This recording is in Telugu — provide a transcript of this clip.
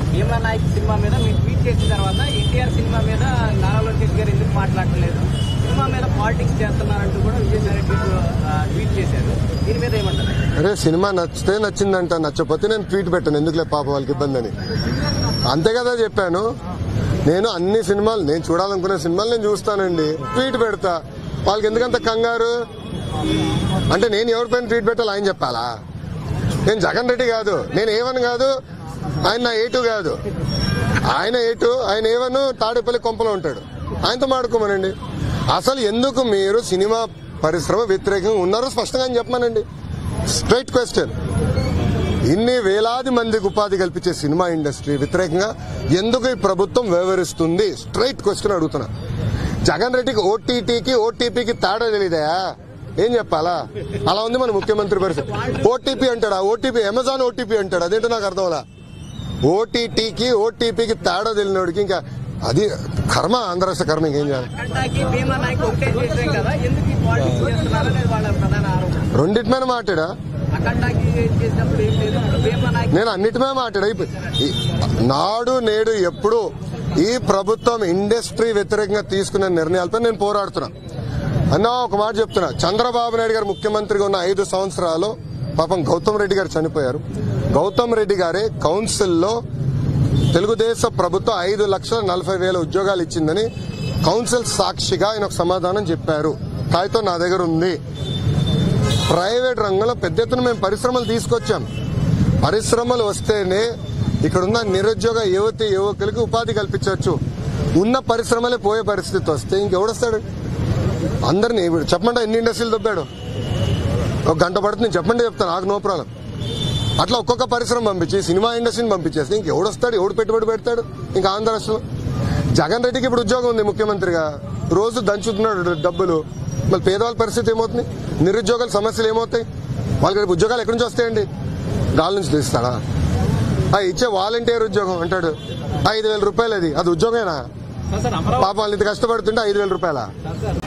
భీమా నాయక్ సినిమా మీద మీరు ట్వీట్ చేసిన తర్వాత ఎన్టీఆర్ సినిమా మీద నారా లోకేష్ గారు ఎందుకు మాట్లాడలేదు సినిమా మీద పాలిటిక్స్ చేస్తున్నారంటూ కూడా విజయసాయి రెడ్డి ఆ, ట్వీట్ చేశారు దీని మీద ఏమంటారు అరే సినిమా నచ్చితే నచ్చిందంట నచ్చకపోతే నేను ట్వీట్ పెట్టాను ఎందుకులే పాప వాళ్ళకి ఇబ్బంది అని అంతే కదా చెప్పాను నేను అన్ని సినిమాలు నేను చూడాలనుకునే సినిమాలు నేను చూస్తానండి ట్వీట్ పెడతా వాళ్ళకి ఎందుకంత కంగారు అంటే నేను ఎవరిపైన ట్వీట్ పెట్టాలి ఆయన చెప్పాలా నేను జగన్ రెడ్డి కాదు నేను ఏవన్ కాదు ఆయన నా ఏటు కాదు ఆయన ఏటు ఆయన ఏవన్ తాడేపల్లి కొంపలో ఉంటాడు ఆయనతో మాడుకోమనండి అసలు ఎందుకు మీరు సినిమా పరిశ్రమ వ్యతిరేకంగా ఉన్నారో స్పష్టంగా ఆయన చెప్పమనండి స్ట్రైట్ క్వశ్చన్ ఇన్ని వేలాది మందికి ఉపాధి కల్పించే సినిమా ఇండస్ట్రీ వ్యతిరేకంగా ఎందుకు ఈ ప్రభుత్వం వ్యవహరిస్తుంది స్ట్రైట్ క్వశ్చన్ అడుగుతున్నా జగన్ రెడ్డికి ఓటీటీకి ఓటీపీకి తేడా తెలియదా ఏం చెప్పాలా అలా ఉంది మన ముఖ్యమంత్రి పరిస్థితి ఓటీపీ అంటాడా ఓటీపీ అమెజాన్ ఓటీపీ అంటాడు అదేంటో నాకు అర్థం అలా ఓటీటీకి ఓటీపీకి తేడా తెలియనోడికి ఇంకా అది కర్మ ఆంధ్ర రాష్ట్ర కర్మ ఇంకేం చేయాలి అఖండాకి భీమా నాయక్ ఒకటే చేసాం కదా ఎందుకు ఈ పాలిటిక్స్ చేస్తున్నారనేది వాళ్ళ ప్రధాన ఆరోపణ రెండింటి మీద మాట్లాడా అఖండాకి చేసినప్పుడు ఏం లేదు ఇప్పుడు భీమా నాయక్ నేను అన్నిటిమే మాట్లాడా ఇప్పు- ఈ- నాడు నేడు ఎప్పుడు ఈ ప్రభుత్వం ఇండస్ట్రీ వ్యతిరేకంగా తీసుకున్న నిర్ణయాలపై నేను పోరాడుతున్నా అన్నా ఒక మాట చెప్తున్నా చంద్రబాబు నాయుడు గారు ముఖ్యమంత్రిగా ఉన్న ఐదు సంవత్సరాలు పాపం గౌతమ్ రెడ్డి గారు చనిపోయారు గౌతమ్ రెడ్డి గారే కౌన్సిల్లో తెలుగుదేశం ప్రభుత్వం ఐదు లక్షల నలభై వేల ఉద్యోగాలు ఇచ్చిందని కౌన్సిల్ సాక్షిగా ఆయన ఒక సమాధానం చెప్పారు కాగితం నా దగ్గర ఉంది ప్రైవేట్ రంగంలో పెద్ద ఎత్తున మేము పరిశ్రమలు తీసుకొచ్చాం పరిశ్రమలు వస్తేనే ఇక్కడున్న నిరుద్యోగ యువతి యువకులకి ఉపాధి కల్పించవచ్చు ఉన్న పరిశ్రమలే పోయే పరిస్థితి వస్తే ఇంకెవడొస్తాడు అందరినీ ఇప్పుడు చెప్పమంటే ఎన్ని ఇండస్ట్రీలు దొబ్బాడు ఒక గంట పడుతుంది చెప్పండి చెప్తాను నాకు నో ప్రాబ్లం అట్లా ఒక్కొక్క పరిశ్రమ పంపించి సినిమా ఇండస్ట్రీని పంపించేస్తే ఇంకెవడొస్తాడు ఎవడు పెట్టుబడి పెడతాడు ఇంకా ఆంధ్ర రాష్ట్రంలో జగన్ రెడ్డికి ఇప్పుడు ఉద్యోగం ఉంది ముఖ్యమంత్రిగా రోజు దంచుతున్నాడు డబ్బులు మళ్ళీ పేదవాళ్ళ పరిస్థితి ఏమవుతుంది నిరుద్యోగాల సమస్యలు ఏమవుతాయి వాళ్ళకి రేపు ఉద్యోగాలు ఎక్కడి నుంచి వస్తాయండి గాలి నుంచి తీస్తాడా ఆ ఇచ్చే వాలంటీర్ ఉద్యోగం అంటాడు ఐదు వేల రూపాయలు అది అది ఉద్యోగమేనా సార్ అమరావతి పాపం వాళ్ళు ఇంత కష్టపడుతుంటే ఐదు వేల రూపాయల